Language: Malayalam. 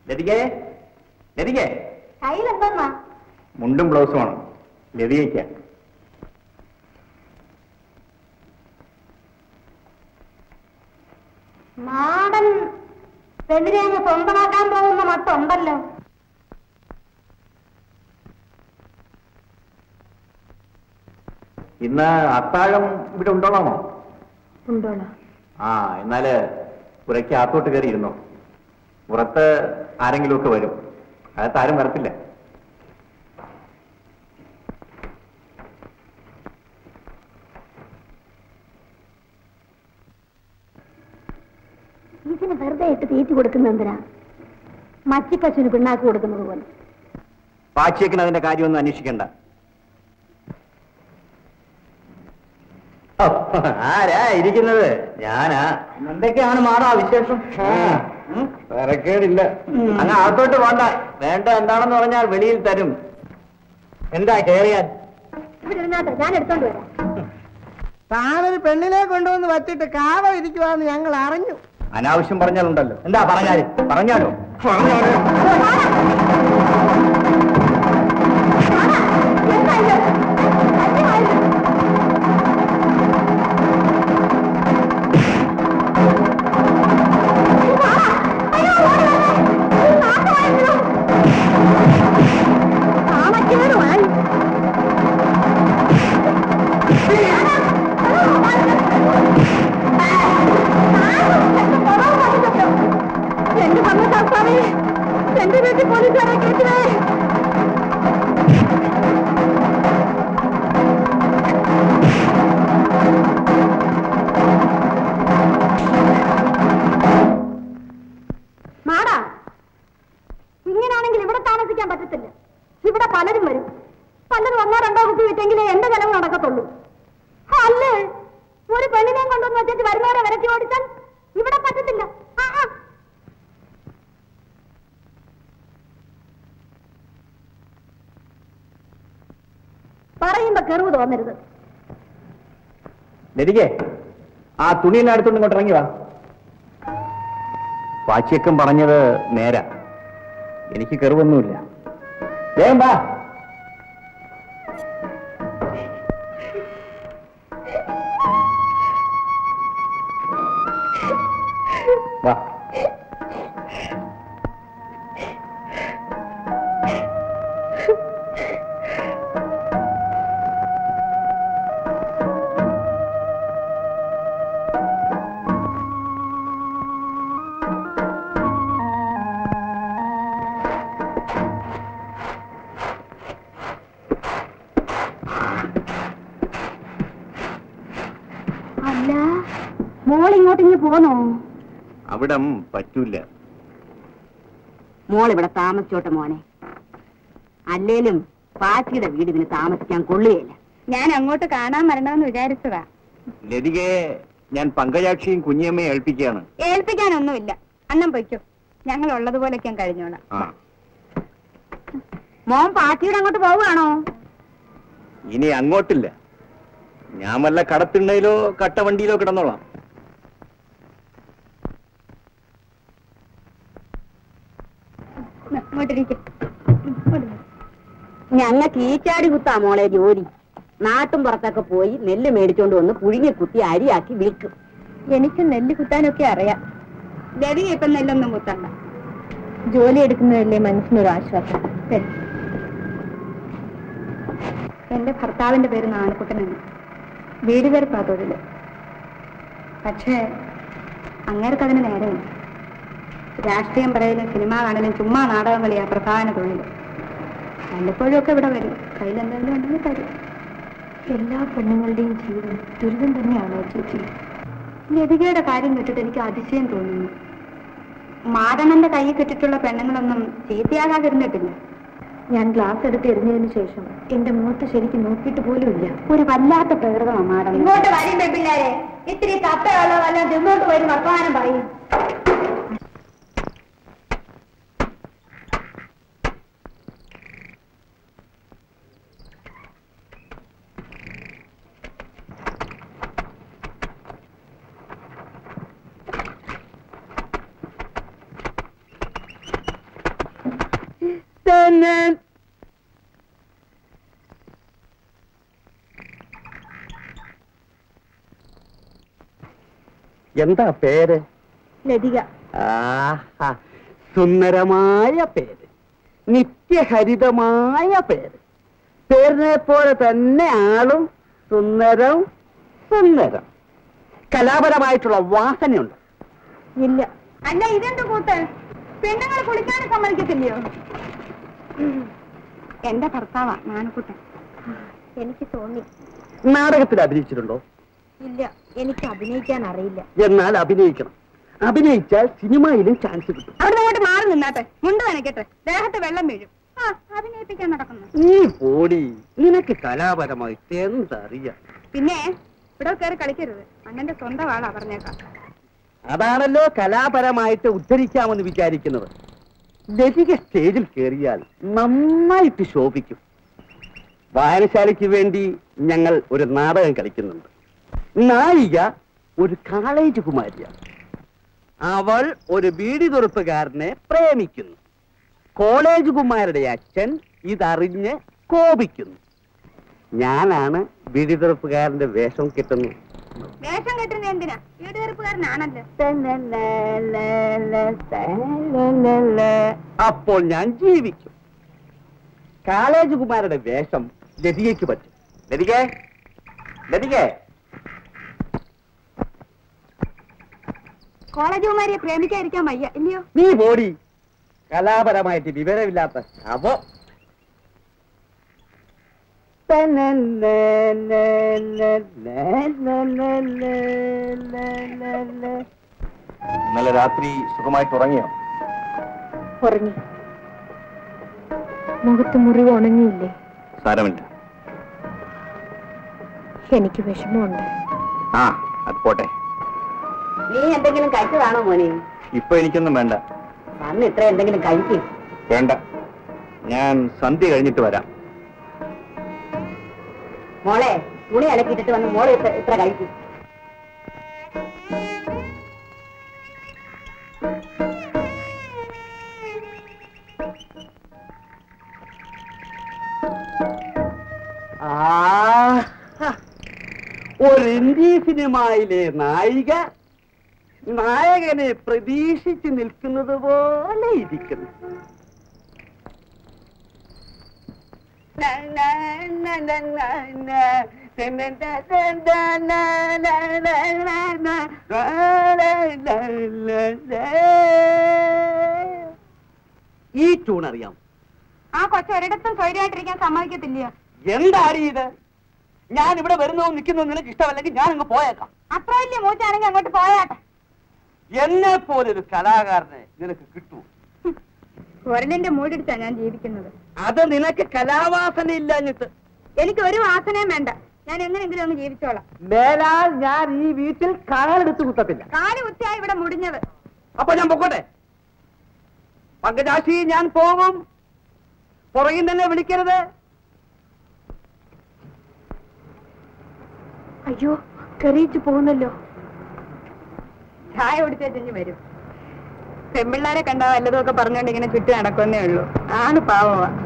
ലതികേ ലതികേ കയ്യിലെന്താ മുണ്ടും ബ്ലൗസുമാണ് ലതികയ്ക്ക് നാടൻ പെണ്ണിനെ അങ്ങ് സ്വന്തമാക്കാൻ പോകുന്ന മട്ടുണ്ടല്ലോ ഇന്ന് അത്താഴം ഇവിടെ ഉണ്ടോളാമോ ഉണ്ടോളാം ആ എന്നാല് പുരയ്ക്ക് അകത്തോട്ട് കയറി ഇരുന്നോ പുറത്ത് ആരെങ്കിലുമൊക്കെ വരും അകത്ത് ആരും വരത്തില്ല ഇതിന് വെറുതെ ഇട്ട് തീറ്റി കൊടുക്കുന്ന എന്തിനാ മച്ചിപ്പശുവിന് പിണ്ണാക്ക് കൊടുക്കുന്നത് പോലെ പാച്ചിയക്കിന് അതിന്റെ കാര്യമൊന്നും അന്വേഷിക്കണ്ട ഓ, ആരാ ഇരിക്കുന്നത് ഞാനാ എന്തൊക്കെയാണ് മാറാ വിശേഷം തരക്കേടില്ല അങ്ങ് അകത്തോട്ട് വേണ്ട വേണ്ട എന്താണെന്ന് പറഞ്ഞാൽ വെളിയിൽ തരും എന്താ കേറിയാൽ ഇവിടെ ഇരുന്നാട്ടെ ഞാൻ എടുത്തോണ്ട് വരാം താനൊരു പെണ്ണിനെ കൊണ്ടുവന്ന് വച്ചിട്ട് കാവ ഇരിക്കുവാന്ന് ഞങ്ങൾ അറിഞ്ഞു അനാവശ്യം പറഞ്ഞാലുണ്ടല്ലോ എന്താ പറഞ്ഞാല് പറഞ്ഞാലോ പറഞ്ഞാലോ എന്റെ സമയത്താസ്വാമി എന്റെ വീട്ടിൽ പോലീസുകാരെ കേട്ടില്ലേ മാടാ ഇങ്ങനാണെങ്കിൽ ഇവിടെ താമസിക്കാൻ പറ്റത്തില്ല ഇവിടെ പലരും വരും പലരും ഒന്നോ രണ്ടോ കുട്ടി വെച്ചെങ്കിലേ എന്റെ ചെലവ് നടക്കത്തുള്ളൂ അല്ലേ ഒരു പെണ്ണിനെയും കൊണ്ടുവന്ന് വെച്ചിട്ട് വരുന്നവരെ വിരട്ടി ഓടിച്ചാൽ ഇവിടെ പറ്റത്തില്ല ആ ആ പറയുമ്പോ കെറിവ് തോന്നരുത് ലതികേ ആ തുണിയെല്ലാം എടുത്തോണ്ട് ഇങ്ങോട്ട് ഇറങ്ങി വാ പാച്ചിയക്കം പറഞ്ഞത് നേരാ എനിക്ക് കെറിവൊന്നുമില്ല വേഗം വാ വാ അല്ല മോൾ ഇങ്ങോട്ടിങ്ങ് പോന്നോ അവിടം പറ്റൂല മോൾ ഇവിടെ താമസിച്ചോട്ടെ മോനെ അല്ലേലും പാച്ചിയുടെ വീട് ഇതിന് താമസിക്കാൻ കൊള്ളുകയില്ല ഞാൻ അങ്ങോട്ട് കാണാൻ വരണമെന്ന് വിചാരിച്ചതാ ലതികയെ ഞാൻ പങ്കജാക്ഷിയും കുഞ്ഞിയമ്മയും ഏൽപ്പിക്കുകയാണ് ഏൽപ്പിക്കാനൊന്നുമില്ല അന്നം പൊയ്ക്കോ ഞങ്ങൾ ഉള്ളതുപോലൊക്കെ ഞാൻ കഴിഞ്ഞോളാം ആ മോൻ പാച്ചിയുടെ അങ്ങോട്ട് പോവുകയാണോ ഇനി അങ്ങോട്ടില്ല ഞാൻ വല്ല കടത്തിണ്ടയിലോ കട്ടവണ്ടിയിലോ കിടന്നോളാം ഇങ്ങോട്ടിരിക്കും ഞങ്ങൾക്ക് ഈച്ചാടി കുത്താ മോളെ ജോലി നാട്ടും പുറത്തൊക്കെ പോയി നെല്ല് മേടിച്ചോണ്ട് വന്ന് പുഴുങ്ങി കുത്തി അരിയാക്കി വിൽക്കും എനിക്ക് നെല്ല് കുത്താനൊക്കെ അറിയാം രവി ഇപ്പം നെല്ലൊന്നും കുത്തണ്ട ജോലി എടുക്കുന്നതല്ലേ മനസ്സിനൊരു ആശ്വാസം ശരി. എന്റെ ഭർത്താവിന്റെ പേര് നാണക്കുട്ടനാണ് വീട് പേര് പാതോടില് പക്ഷേ അങ്ങേർക്ക് അതിന് നേരമില്ല രാഷ്ട്രീയം പറയലും സിനിമ കാണലും ചുമ്മാ നാടകം കളിയാ പ്രധാന തൊഴിൽ വല്ലപ്പോഴും ഒക്കെ ഇവിടെ വരും കയ്യിൽ എന്തെങ്കിലും ഉണ്ടെങ്കിൽ തരും എല്ലാ പെണ്ണുങ്ങളുടെയും ജീവിതം ദുരിതം തന്നെയാണോ ചേച്ചി ലതികയുടെ കാര്യം കേട്ടിട്ട് എനിക്ക് അതിശയം തോന്നുന്നു മാരണന്റെ കൈ കെട്ടിട്ടുള്ള പെണ്ണുങ്ങളൊന്നും ചീത്തയാകാതിരുന്നിട്ടില്ല ഞാൻ ഗ്ലാസ് എടുത്ത് എറിഞ്ഞതിന് ശേഷം എന്റെ മുഖത്ത് ശരിക്കും നോക്കിയിട്ട് പോലും ഇല്ല ഒരു വല്ലാത്ത പ്രകൃതമാണ് മാഡം ഇങ്ങോട്ട് വരും പിള്ളേരെ ഇത്തിരി തത്തയുള്ള വല്ല ഇങ്ങോട്ട് വരും വർത്തമാനം പറയും തന്നെ എന്താ പേര് ലതിക ആഹാ സുന്ദരമായ പേര് നിത്യഹരിതമായ പേര് പേരിനെ പോലെ തന്നെ ആളും സുന്ദരം സുന്ദരം കലാപരമായിട്ടുള്ള വാസനയുണ്ട് ഇല്ല അല്ല ഇതെന്ത് കൂട്ട് പെണ്ണുങ്ങൾ കുളിക്കാനും സമ്മതിക്കത്തില്ലയോ എന്റെ ഭർത്താവാ നാണക്കുട്ടൻ എനിക്ക് തോന്നി നാടകത്തിൽ അഭിനയിച്ചിട്ടുണ്ടോ ഇല്ല എനിക്ക് അഭിനയിക്കാൻ അറിയില്ല എന്നാൽ അഭിനയിക്കണം അഭിനയിച്ചാൽ സിനിമയിലും ചാൻസ് കിട്ടും അവിടെ അങ്ങോട്ട് മാറി നിന്നാട്ടെ മുണ്ട് നനയ്ക്കട്ടെ ദേഹത്ത് വെള്ളം വീഴും ആ അഭിനയിപ്പിക്കാൻ നടക്കുന്നു ഈ പോടി നിനക്ക് കലാപരമായിട്ട് എന്തറിയാം പിന്നെ ഇവിടെ കയറി കളിക്കരുത് അണ്ണന്റെ സ്വന്തം ആളാ പറഞ്ഞേക്കാം അതാണല്ലോ കലാപരമായിട്ട് ഉദ്ധരിക്കാമെന്ന് വിചാരിക്കുന്നത് ലതിക സ്റ്റേജിൽ കയറിയാൽ നന്നായിട്ട് ശോഭിക്കും വായനശാലയ്ക്ക് വേണ്ടി ഞങ്ങൾ ഒരു നാടകം കളിക്കുന്നുണ്ട് നായിക ഒരു കോളേജ് കുമാരിയാണ് അവൾ ഒരു ബീഡി തുറപ്പുകാരനെ പ്രേമിക്കുന്നു കോളേജ് കുമാരുടെ അച്ഛൻ ഇതറിഞ്ഞ് കോപിക്കുന്നു ഞാനാണ് ബീഡി തുറപ്പുകാരന്റെ വേഷം കിട്ടുന്നത് വേഷം കെട്ടുന്നത് എന്തിനാ വീട് തെറുപ്പുകാരനാണല്ലോ അപ്പോൾ ഞാൻ ജീവിക്കും കോളേജ് കുമാരുടെ വേഷം ലതികയ്ക്ക് പറ്റും ലതികേ ലതികേ കോളേജ് കുമാരിയെ പ്രേമിക്കാതിരിക്കാൻ വയ്യ ഇല്ലയോ നീ പോടി കലാപരമായിട്ട് വിവരമില്ലാത്ത അവ ഇന്നലെ രാത്രി സുഖമായിട്ട് ഉറങ്ങിയോ ഉറങ്ങി മുഖത്ത് മുറിവ് ഉണങ്ങിയില്ലേ സാരമില്ല എനിക്ക് വിഷമമുണ്ട് ആ അത് പോട്ടെ നീ എന്തെങ്കിലും കഴിച്ചതാണോ മോനെ ഇപ്പൊ എനിക്കൊന്നും വേണ്ട വന്ന് ഇത്ര എന്തെങ്കിലും കഴിക്കും വേണ്ട ഞാൻ സന്ധ്യ കഴിഞ്ഞിട്ട് വരാം മോളെ തുണി അലക്കിയിട്ടിട്ട് വന്ന് മോളെ ഇത്ര ഇത്ര കഴിക്കും ആഹാ. ഒരു ഇന്ത്യ സിനിമയിലെ നായിക നായകനെ പ്രതീക്ഷിച്ച് നിൽക്കുന്നത് പോലെ ഇരിക്കുന്നു ഈ ട്യൂൺ അറിയാം ആ കൊച്ചു ഒരിടത്തും സ്വൈര്യമായിട്ടിരിക്കാൻ സമ്മതിക്കത്തില്ലയോ എന്താണ് ഇത് ഞാൻ ഇവിടെ വരുന്നോ നിൽക്കുന്നോ നിനക്ക് ഇഷ്ടമല്ലെങ്കിൽ ഞാൻ അങ്ങ് പോയേക്കാം അത്ര വലിയ മൂച്ചാണെങ്കിൽ അങ്ങോട്ട് പോയാട്ടെ എന്നെ പോലൊരു കലാകാരനെ നിനക്ക് കിട്ടൂ കുരലിന്റെ മൂടിടിച്ചാ ഞാൻ ജീവിക്കുന്നത് അത് നിനക്ക് കലാവാസന ഇല്ലാഞ്ഞിട്ട് എനിക്ക് ഒരു വാസനയും വേണ്ട ഞാൻ എങ്ങനെയെങ്കിലും അങ്ങ് ജീവിച്ചോളാം മേലാൽ ഞാൻ ഈ വീട്ടിൽ കാലെടുത്ത് കുത്തത്തില്ല കാല് കുത്തിയായി ഇവിടെ മുടിഞ്ഞത് അപ്പൊ ഞാൻ പൊക്കോട്ടെ പങ്കജാശി ഞാൻ പോകും പുറകിൽ തന്നെ വിളിക്കരുത് അയ്യോ കറിയിച്ചു പോകുന്നല്ലോ ചായ കുടിച്ചേച്ചു വരും പെമ്പിള്ളാരെ കണ്ടാ വല്ലതും ഒക്കെ പറഞ്ഞോണ്ട് ഇങ്ങനെ ചുറ്റും നടക്കുന്നേ ഉള്ളൂ ആണ് പാവമാ